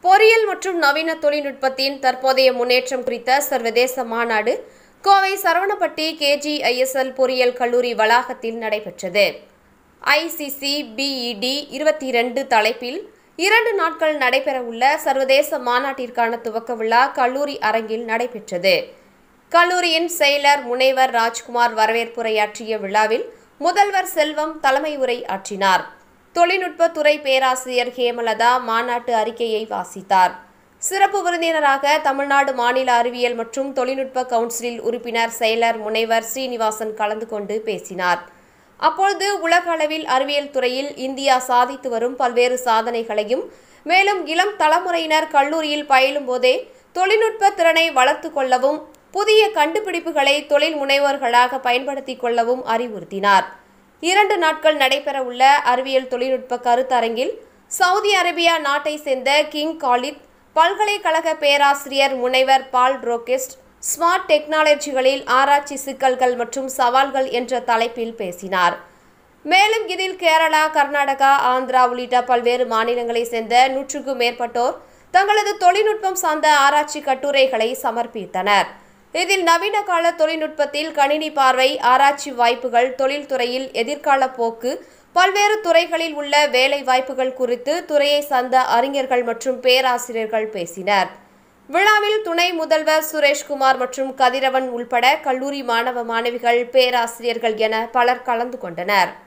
பொறியியல் மற்றும் நவீன தொழில்நுட்பத்தின் தற்போதைய முன்னேற்றம் குறித்த சர்வதேச மாநாடு கோவை சரவணப்பட்டி கேஜிஐஎஸ்எல் பொறியியல் கல்லூரி வளாகத்தில் நடைபெற்றது ஐசிசி பிஇடி இருபத்தி இரண்டு தலைப்பில் இரண்டு நாட்கள் நடைபெறவுள்ள சர்வதேச மாநாட்டிற்கான துவக்க விழா கல்லூரி அரங்கில் நடைபெற்றது கல்லூரியின் செயலர் முனைவர் ராஜ்குமார் வரவேற்புரையாற்றிய விழாவில் முதல்வர் செல்வம் தலைமை உரை ஆற்றினார் தொழில்நுட்பத்துறை பேராசிரியர் ஹேமலதா மாநாட்டு அறிக்கையை வாசித்தார் சிறப்பு விருந்தினராக தமிழ்நாடு மாநில அறிவியல் மற்றும் தொழில்நுட்ப கவுன்சிலில் உறுப்பினர் செயலர் முனைவர் ஸ்ரீனிவாசன் கலந்து கொண்டு பேசினார் அப்பொழுது உலக அளவில் அறிவியல் துறையில் இந்தியா சாதித்து வரும் பல்வேறு சாதனைகளையும் மேலும் இளம் தலைமுறையினர் கல்லூரியில் பயிலும் போதே தொழில்நுட்ப திறனை வளர்த்து கொள்ளவும் புதிய கண்டுபிடிப்புகளை தொழில் முனைவோர்களாக பயன்படுத்திக் கொள்ளவும் அறிவுறுத்தினார் இரண்டு நாட்கள் நடைபெறவுள்ள அறிவியல் தொழில்நுட்ப கருத்தரங்கில் சவுதி அரேபியா நாட்டை சேர்ந்த கிங் காலித் பல்கலைக்கழக பேராசிரியர் முனைவர் பால் ரோகெஸ்ட் ஸ்மார்ட் டெக்னாலஜிகளில் ஆராய்ச்சி சிக்கல்கள் மற்றும் சவால்கள் என்ற தலைப்பில் பேசினார் மேலும் இதில் கேரளா கர்நாடகா ஆந்திரா உள்ளிட்ட பல்வேறு மாநிலங்களைச் சேர்ந்த நூற்றுக்கும் மேற்பட்டோர் தங்களது தொழில்நுட்பம் சார்ந்த ஆராய்ச்சி கட்டுரைகளை சமர்ப்பித்தனர் இதில் நவீன கால தொழில்நுட்பத்தில் கணினி பார்வை ஆராய்ச்சி வாய்ப்புகள் தொழில்துறையில் எதிர்கால போக்கு பல்வேறு துறைகளில் உள்ள வேலை வாய்ப்புகள் குறித்து துறையை சார்ந்த அறிஞர்கள் மற்றும் பேராசிரியர்கள் பேசினர் விழாவில் துணை முதல்வர் சுரேஷ்குமார் மற்றும் கதிரவன் உள்பட கல்லூரி மாணவ மாணவிகள் பேராசிரியர்கள் என பலர் கலந்து கொண்டனர்